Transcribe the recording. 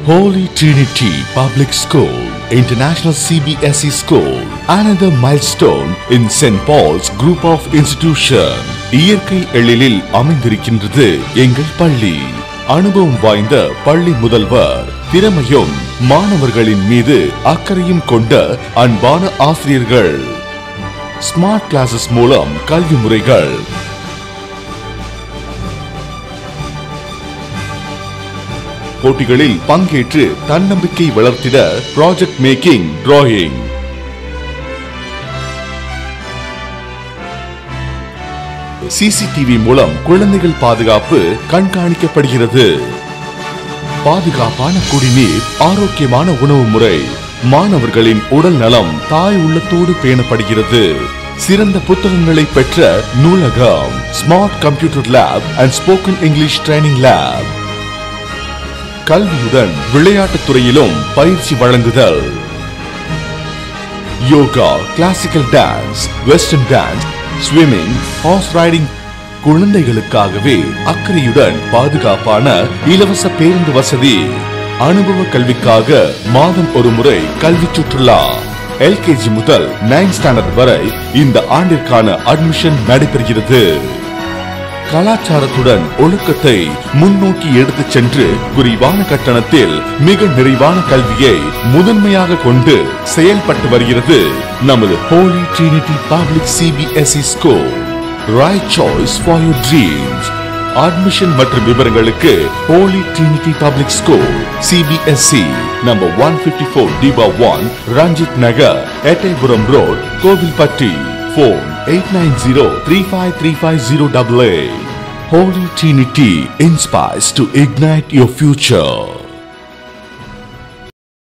Holy Trinity Public School, International CBSE School, another milestone in St. Paul's Group of Institution. இயற்கை எழிலில் அமைந்திருக்கின்றது எங்கள் பள்ளி அனுபவம் வாய்ந்த பள்ளி முதல்வர் திறமையும் மாணவர்களின் மீது அக்கறையும் கொண்ட அன்பான ஆசிரியர்கள் ஸ்மார்ட் கிளாஸஸ் மூலம் கல்வி முறைகள் போட்டிகளில் பங்கேற்று தன்னம்பிக்கை வளர்த்திட ப்ராஜெக்ட் மேக்கிங் டிராயிங் சிசிடிவி மூலம் குழந்தைகள் பாதுகாப்பு கண்காணிக்கப்படுகிறது பாதுகாப்பான குடிநீர் ஆரோக்கியமான உணவு முறை மாணவர்களின் உடல் நலம் தாய் உள்ளத்தோடு பேணப்படுகிறது சிறந்த புத்தகங்களை பெற்ற நூலகம் smart computer lab and spoken English training lab கல்வியுடன் விளையாட்டுத் துறையிலும் பயிற்சி வழங்குதல் yoga classical dance western dance swimming horse riding குழந்தைகளுக்காகவே அக்கறையுடன் பாதுகாப்பான இலவச பேருந்து வசதி அனுபவ கல்விக்காக மாதம் ஒரு முறை கல்வி சுற்றுலா எல்கேஜி முதல் நைன்த் ஸ்டாண்டர்ட் வரை இந்த ஆண்டிற்கான அட்மிஷன் நடைபெறுகிறது கலாச்சாரத்துடன் ஒழுக்கத்தை முன்னோக்கி எடுத்துச் சென்று குறைவான கட்டணத்தில் மிக நிறைவான கல்வியை முதன்மையாக கொண்டு செயல்பட்டு வருகிறது நமது Holy Trinity Public CBSE School right choice for your dreams admission மற்றும் விவரங்களுக்கு Holy Trinity Public School CBSE number one fifty four டிபா one Ranjith Nagar Ettayapuram road Kovilpatti phone 890-353508. Holy Trinity inspires to ignite your future.